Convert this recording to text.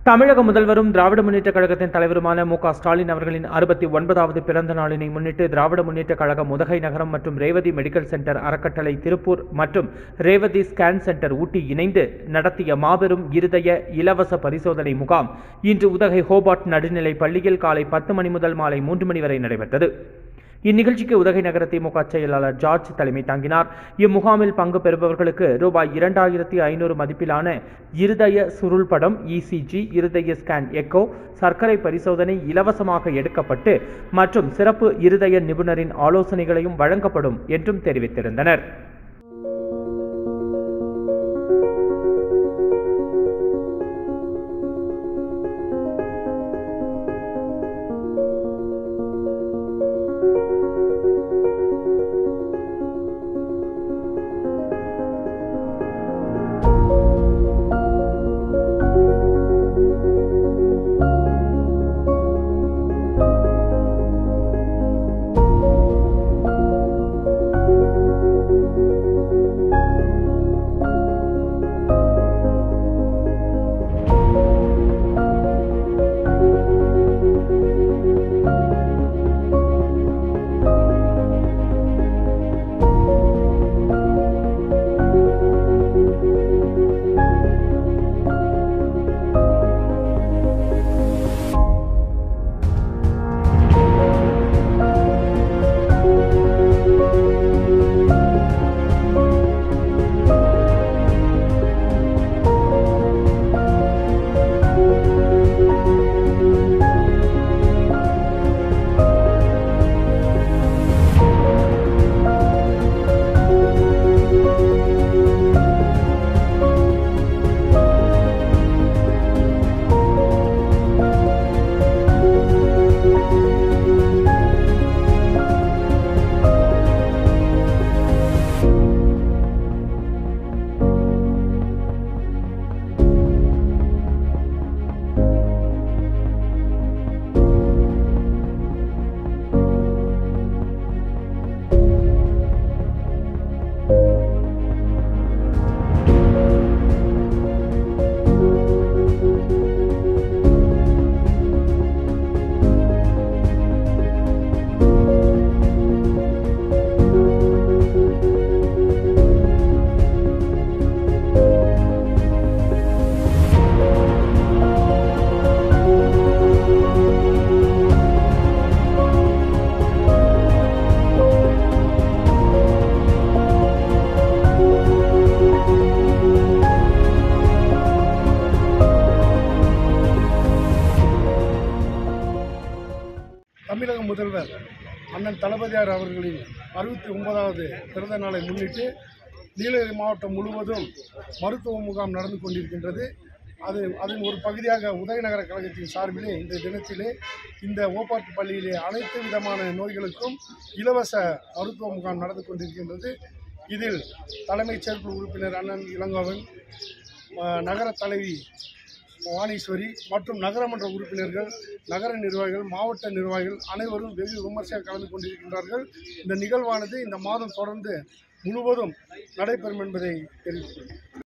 தமிழக முதல்வரும் திராவிட முன்னேற்ற கழகத்தின் தலைவருமான மு க ஸ்டாலின் அவர்களின் அறுபத்தி ஒன்பதாவது பிறந்த நாளினை முன்னிட்டு திராவிட முன்னேற்ற கழகம் உதகை நகரம் மற்றும் ரேவதி மெடிக்கல் சென்டர் அறக்கட்டளை திருப்பூர் மற்றும் ரேவதி ஸ்கேன் சென்டர் ஊட்டி இணைந்து நடத்திய மாபெரும் இருதய இலவச பரிசோதனை முகாம் இன்று உதகை ஹோபார்ட் நடுநிலைப் பள்ளியில் காலை பத்து மணி முதல் மாலை மூன்று மணி வரை நடைபெற்றது இந்நிகழ்ச்சிக்கு உதகை நகர திமுக செயலாளர் ஜார்ஜ் தலைமை தாங்கினார் இம்முகாமில் பங்கு பெறுபவர்களுக்கு ரூபாய் இரண்டாயிரத்தி ஐநூறு மதிப்பிலான இருதய சுருள் படம் இசிஜி இருதய ஸ்கேன் எக்கோ சர்க்கரை பரிசோதனை இலவசமாக எடுக்கப்பட்டு மற்றும் சிறப்பு இருதய நிபுணரின் ஆலோசனைகளையும் வழங்கப்படும் என்றும் தெரிவித்திருந்தனர் தமிழக முதல்வர் அண்ணன் தளபதியார் அவர்களின் அறுபத்தி ஒன்பதாவது பிறந்த நாளை முன்னிட்டு நீலகிரி மாவட்டம் முழுவதும் மருத்துவ முகாம் நடந்து கொண்டிருக்கின்றது அது அதன் ஒரு பகுதியாக உதயநகர கழகத்தின் சார்பிலே இந்த தினத்திலே இந்த ஓப்பாட்டு பள்ளியிலே அனைத்து விதமான நோய்களுக்கும் இலவச மருத்துவ முகாம் நடந்து கொண்டிருக்கின்றது இதில் தலைமைச் செயற்குழு உறுப்பினர் அண்ணன் இளங்கோவன் அஹ், நகர தலைவி வாணீஸ்வரி மற்றும் நகரமன்ற உறுப்பினர்கள் நகர நிர்வாகிகள் மாவட்ட நிர்வாகிகள் அனைவரும் வெகு விமர்சையாக கலந்து கொண்டிருக்கின்றார்கள் இந்த நிகழ்வானது இந்த மாதம் தொடர்ந்து முழுவதும் நடைபெறும் என்பதை தெரிவித்துள்ளேன்